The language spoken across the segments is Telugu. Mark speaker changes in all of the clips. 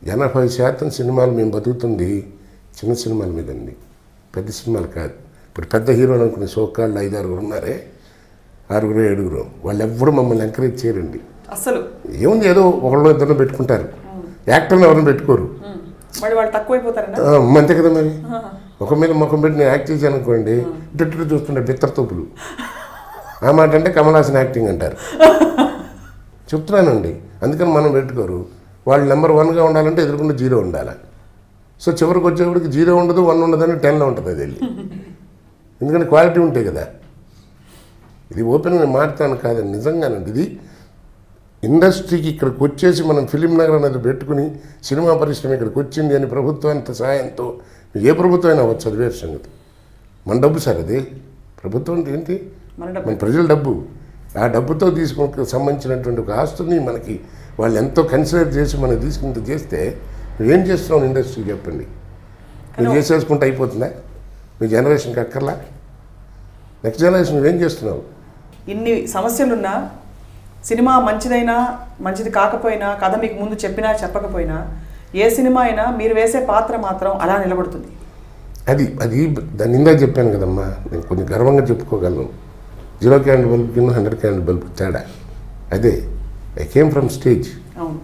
Speaker 1: ఎనభై శాతం సినిమాలు మేము బతుకుతుంది చిన్న సినిమాల మీదండి పెద్ద సినిమాలు కాదు ఇప్పుడు పెద్ద హీరోలు అనుకునే సోకాళ్ళు ఐదు ఆరుగురు ఉన్నారే ఆరుగురు ఏడుగురు వాళ్ళు ఎవ్వరు మమ్మల్ని ఎంకరేజ్ చేయరండి
Speaker 2: అస్సలు
Speaker 1: ఏముంది ఏదో ఒకళ్ళు ఇద్దరు పెట్టుకుంటారు యాక్టర్ని ఎవరిని పెట్టుకోరు
Speaker 2: ఉమ్. మరి వాళ్ళు తక్కువైపోతారన్నా
Speaker 1: ఆ, అంతే కదా మరి ఒక మీద ముఖం పెట్టి నేను యాక్ట్ చేశాను అనుకోండి ఇటు చూస్తుంటే బిత్తర తోపులు ఆ మాట అంటే కమల్ హాసన్ యాక్టింగ్ అంటారు చెప్తున్నానండి అందుకని మనం పెట్టుకోరు వాళ్ళు నెంబర్ వన్గా ఉండాలంటే ఎదురుకుండా జీరో ఉండాలి సో చివరికి వచ్చేప్పటికి జీరో ఉండదు వన్ ఉండదని టెన్లో ఉంటుంది అది వెళ్ళి ఎందుకంటే క్వాలిటీ ఉంటాయి కదా ఇది ఓపెన్ నేను మాట్లాడతాను కాదండి నిజంగానండి ఇది ఇండస్ట్రీకి ఇక్కడికి వచ్చేసి మనం ఫిలిం నగర్ అనేది పెట్టుకుని సినిమా పరిశ్రమ ఇక్కడికి వచ్చింది అని ప్రభుత్వానికి సహాయంతో ఏ ప్రభుత్వం అయినా అవ్వచ్చు అది వేరే సంగతి మన డబ్బు సార్ అది ప్రభుత్వం అంటే ఏంటి
Speaker 2: మన డబ్బు
Speaker 1: మన ప్రజల డబ్బు ఆ డబ్బుతో తీసుకుని సంబంధించినటువంటి ఒక ఆస్తుని మనకి వాళ్ళు ఎంతో కన్సిడర్ చేసి మనం తీసుకుంటూ చేస్తే నువ్వేం చేస్తున్నావు ఇండస్ట్రీ చెప్పండి నువ్వు చేసేసుకుంటే అయిపోతుందా మీ జనరేషన్కి అక్కర్లా నెక్స్ట్ జనరేషన్ నువ్వేం చేస్తున్నావు
Speaker 2: ఇన్ని సమస్యలున్నా సినిమా మంచిదైనా మంచిది కాకపోయినా కథ మీకు ముందు చెప్పినా చెప్పకపోయినా ఏ సినిమా అయినా మీరు వేసే పాత్ర మాత్రం అలా నిలబడుతుంది
Speaker 1: అది అది దాన్ని ఇందా చెప్పాను కదమ్మా నేను కొంచెం గర్వంగా చెప్పుకోగలను జీరో క్యాండిల్ బల్బ్ కింద హండ్రెడ్ క్యాండిల్ బల్బ్ తేడా అదే ఐ కేమ్ ఫ్రమ్ స్టేజ్
Speaker 2: అవును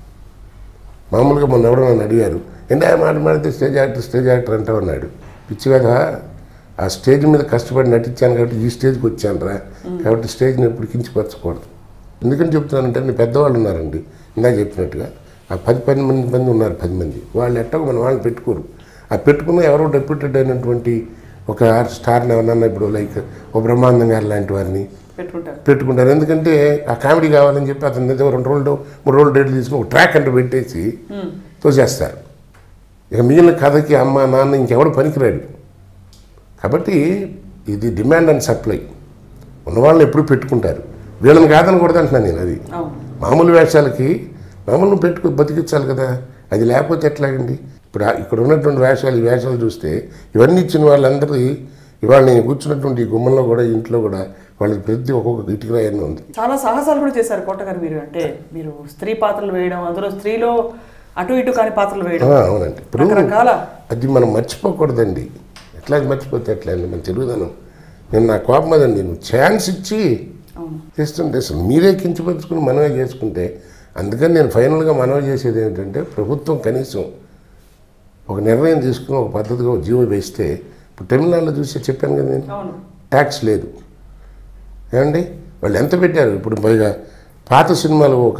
Speaker 1: మామూలుగా మొన్న ఎవరో నన్ను అడిగారు ఎండా మాట మాడితే స్టేజ్ యాక్టర్ స్టేజ్ యాక్టర్ అంటావు అన్నాడు పిచ్చి కదా ఆ స్టేజ్ మీద కష్టపడి నటించాను కాబట్టి ఈ స్టేజ్కి వచ్చాను రా కాబట్టి స్టేజ్ని ఎప్పుడు కించిపరచకూడదు ఎందుకని చెప్తున్నానంటే నేను పెద్దవాళ్ళు ఉన్నారండి ఇందాక చెప్పినట్టుగా ఆ పది పది మంది మంది ఉన్నారు పది మంది వాళ్ళు ఎట్టకు మన వాళ్ళని పెట్టుకోరు ఆ పెట్టుకున్న ఎవరో డెప్యూటెడ్ అయినటువంటి ఒక స్టార్ని ఎవరన్నా ఇప్పుడు లైక్ ఓ బ్రహ్మానందం గారు లాంటి వారిని
Speaker 2: పెట్టుకుంటారు
Speaker 1: పెట్టుకుంటారు ఎందుకంటే ఆ కామెడీ కావాలని చెప్పి అతని దగ్గర రెండు రోజులు మూడు రోజులు డేట్లు తీసుకుని ఒక ట్రాక్ అంటూ పెట్టేసి తోసేస్తారు ఇక మిగిలిన కథకి అమ్మ నాన్న ఇంకెవడు పనికిరాడు కాబట్టి ఇది డిమాండ్ అండ్ సప్లై ఉన్న వాళ్ళని ఎప్పుడు పెట్టుకుంటారు వీళ్ళని కాదని కూడా అంటున్నాను నేను అది
Speaker 2: అవును
Speaker 1: మామూలు వేషాలకి మామూలు పెట్టుకు బతికించాలి కదా అది లేకపోతే ఎట్లాగండి ఇప్పుడు ఆ- ఇక్కడ ఉన్నటువంటి వేషాలు ఈ వేషాలు చూస్తే ఇవన్నీ ఇచ్చిన వాళ్ళందరి ఇవాళ నేను కూర్చున్నటువంటి ఈ గుమ్మంలో కూడా ఇంట్లో కూడా వాళ్ళకి ప్రతి ఒక్కొక్క ఇటుకరాయన్న ఉంది
Speaker 2: చాలా సాహసాలు కూడా చేశారు కోటగారు మీరు అంటే మీరు స్త్రీ పాత్రలు వేయడం అందులో స్త్రీలో అటు ఇటు కాని పాత్రలు వేయడం
Speaker 1: ఆ, అవునండి ఇప్పుడు
Speaker 2: రకరకాల
Speaker 1: అది మనం మర్చిపోకూడదండి ఎట్లా మర్చిపోతే ఎట్లా అండి మన తెలుగుదనం నేను నా కోపం అదండి నువ్వు ఛాన్స్ ఇచ్చి
Speaker 2: అవును
Speaker 1: చేస్తుంటే అసలు మీరే కించపరుచుకుని మనమే చేసుకుంటే అందుకని నేను ఫైనల్గా మనవి చేసేది ఏంటంటే ప్రభుత్వం కనీసం ఒక నిర్ణయం తీసుకుని ఒక పద్ధతిగా ఒక జీవో వేస్తే ఇప్పుడు తమిళనాడులో చూసి చెప్పాను కదా నేను
Speaker 2: అవును
Speaker 1: ట్యాక్స్ లేదు ఏమండి వాళ్ళు ఎంత పెట్టారు ఇప్పుడు పైగా పాత సినిమాలు ఒక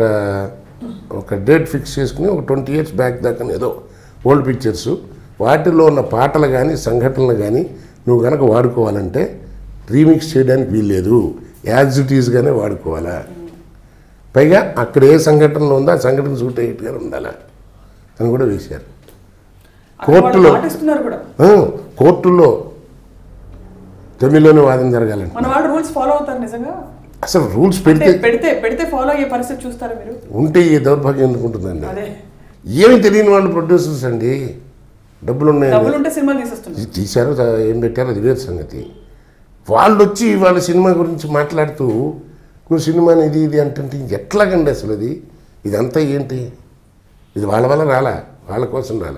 Speaker 1: ఒక డేట్ ఫిక్స్ చేసుకుని ఒక ట్వంటీ ఇయర్స్ బ్యాక్ దాకా ఏదో ఓల్డ్ పిక్చర్స్ వాటిలో ఉన్న పాటలు కానీ సంఘటనలు కానీ నువ్వు కనుక వాడుకోవాలంటే రీమిక్స్ చేయడానికి వీల్లేదు యాజ్ ఇట్ ఈజ్గానే వాడుకోవాలా పైగా అక్కడ ఏ సంఘటనలో ఉందో ఆ సంఘటన సూట్ అయ్యేట్టుగా ఉండాలా అని కూడా వేశారు
Speaker 2: అక్కడ వాళ్ళు
Speaker 1: కోర్టులో
Speaker 2: పాటిస్తున్నారు కూడా
Speaker 1: ఆ, కోర్టుల్లో తమిళ్లోనే వాదన జరగాలంటే
Speaker 2: మన వాళ్ళు రూల్స్ ఫాలో అవుతారు నిజంగా
Speaker 1: అసలు రూల్స్
Speaker 2: అంటే
Speaker 1: పెడితే
Speaker 2: పెడితే పెడితే ఫాలో అయ్యే పరిస్థితి చూస్తారా మీరు
Speaker 1: ఉంటే ఈ దౌర్భాగ్యం ఎందుకు ఉంటుందండి
Speaker 2: అదే
Speaker 1: ఏమి తెలియని వాళ్ళు ప్రొడ్యూసర్స్ అండి డబ్బులు ఉన్నాయి
Speaker 2: డబ్బులు ఉంటే సినిమాలు తీసేస్తున్నారు
Speaker 1: ఇది తీశారో తా- ఏం పెట్టారో అది వేరు సంగతి వాళ్ళు వచ్చి వాళ్ళ సినిమా గురించి మాట్లాడుతూ నువ్వు సినిమాని ఇది ఇది అంటే ఎట్లాగండి అసలు అది ఇదంతా ఏంటి ఇది వాళ్ళ వల్ల రాలా వాళ్ళ కోసం రాలా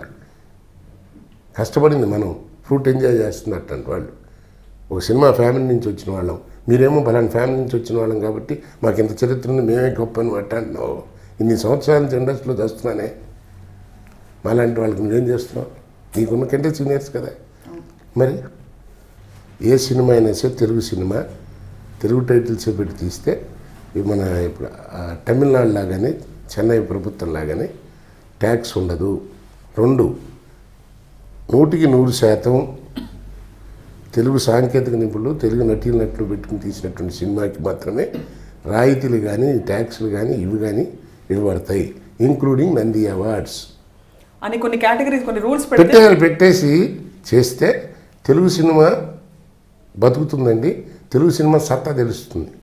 Speaker 1: కష్టపడింది మనం ఫ్రూట్ ఎంజాయ్ చేస్తున్నట్టు వాళ్ళు ఒక సినిమా ఫ్యామిలీ నుంచి వచ్చిన వాళ్ళం మీరేమో బలాని ఫ్యామిలీ నుంచి వచ్చిన వాళ్ళం కాబట్టి మాకు ఇంత చరిత్ర ఉంది మేమే గొప్ప అని అంటున్నావు ఇన్ని సంవత్సరాల నుంచి ఇండస్ట్రీలో చేస్తున్నానే మాలాంటి వాళ్ళకి నువ్వేం చేస్తున్నావు నీకున్న కంటే సీనియర్స్ కదా మరి ఏ సినిమా అయినా సరే తెలుగు సినిమా తెలుగు టైటిల్స్ పెట్టి తీస్తే ఇవి మన ఇప్పుడు ఆ, తమిళనాడు లాగానే చెన్నై ప్రభుత్వం లాగానే ట్యాక్స్ ఉండదు రెండు నూటికి నూరు శాతం తెలుగు సాంకేతిక నిపుణులు తెలుగు నటీల నటులు పెట్టుకుని తీసినటువంటి సినిమాకి మాత్రమే రాయితీలు కానీ ట్యాక్స్లు కానీ ఇవి కానీ ఇవ్వబడతాయి ఇంక్లూడింగ్ నంది అవార్డ్స్
Speaker 2: అని కొన్ని కేటగిరీస్ కొన్ని రూల్స్ పెడితే
Speaker 1: పెట్టే పెట్టేసి చేస్తే తెలుగు సినిమా బతుకుతుందండి తెలుగు సినిమా సత్తా తెలుస్తుంది